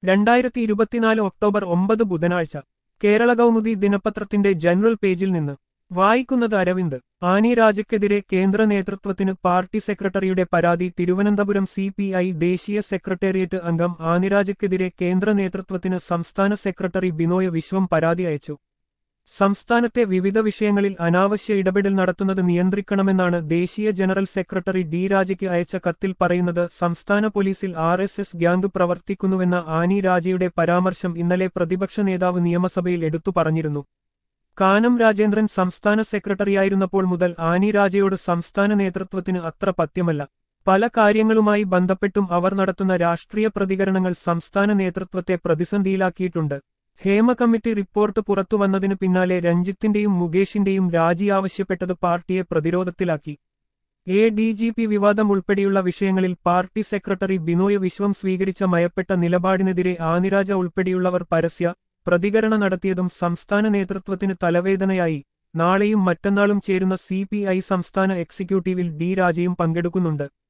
രണ്ടായിരത്തി ഇരുപത്തിനാല് ഒക്ടോബർ ഒമ്പത് ബുധനാഴ്ച കേരള കൗമുദി ദിനപത്രത്തിന്റെ ജനറൽ പേജിൽ നിന്ന് വായിക്കുന്നത് അരവിന്ദ് ആനി രാജയ്ക്കെതിരെ കേന്ദ്ര നേതൃത്വത്തിന് പാർട്ടി സെക്രട്ടറിയുടെ പരാതി തിരുവനന്തപുരം സി പി ഐ ദേശീയ സെക്രട്ടേറിയറ്റ് അംഗം ആനിരാജയ്ക്കെതിരെ കേന്ദ്ര നേതൃത്വത്തിന് സംസ്ഥാന സെക്രട്ടറി ബിനോയ് വിശ്വം പരാതി അയച്ചു സംസ്ഥാനത്തെ വിവിധ വിഷയങ്ങളിൽ അനാവശ്യ ഇടപെടൽ നടത്തുന്നത് നിയന്ത്രിക്കണമെന്നാണ് ദേശീയ ജനറൽ സെക്രട്ടറി ഡി രാജയ്ക്ക് അയച്ച കത്തിൽ പറയുന്നത് സംസ്ഥാന പോലീസിൽ ആർ എസ് എസ് ഗ്യാങ് പ്രവർത്തിക്കുന്നുവെന്ന ആനി രാജയുടെ പരാമർശം ഇന്നലെ പ്രതിപക്ഷ നേതാവ് നിയമസഭയിൽ എടുത്തു പറഞ്ഞിരുന്നു കാനം രാജേന്ദ്രൻ സംസ്ഥാന സെക്രട്ടറിയായിരുന്നപ്പോൾ മുതൽ ആനി രാജയോട് സംസ്ഥാന നേതൃത്വത്തിന് അത്ര പത്യമല്ല പല കാര്യങ്ങളുമായി ബന്ധപ്പെട്ടും അവർ നടത്തുന്ന രാഷ്ട്രീയ പ്രതികരണങ്ങൾ സംസ്ഥാന നേതൃത്വത്തെ പ്രതിസന്ധിയിലാക്കിയിട്ടുണ്ട് ഹേമ കമ്മിറ്റി റിപ്പോർട്ട് പുറത്തുവന്നതിനു പിന്നാലെ രഞ്ജിത്തിന്റെയും മുകേഷിന്റെയും രാജി ആവശ്യപ്പെട്ടത് പാർട്ടിയെ പ്രതിരോധത്തിലാക്കി എ ഡി ജി പി വിവാദം ഉൾപ്പെടെയുള്ള വിഷയങ്ങളിൽ പാർട്ടി സെക്രട്ടറി ബിനോയ് വിശ്വം സ്വീകരിച്ച മയപ്പെട്ട നിലപാടിനെതിരെ ആനിരാജ ഉൾപ്പെടെയുള്ളവർ പരസ്യ പ്രതികരണം നടത്തിയതും സംസ്ഥാന നേതൃത്വത്തിന് തലവേദനയായി നാളെയും മറ്റന്നാളും ചേരുന്ന സി സംസ്ഥാന എക്സിക്യൂട്ടീവിൽ ഡി രാജയും പങ്കെടുക്കുന്നുണ്ട്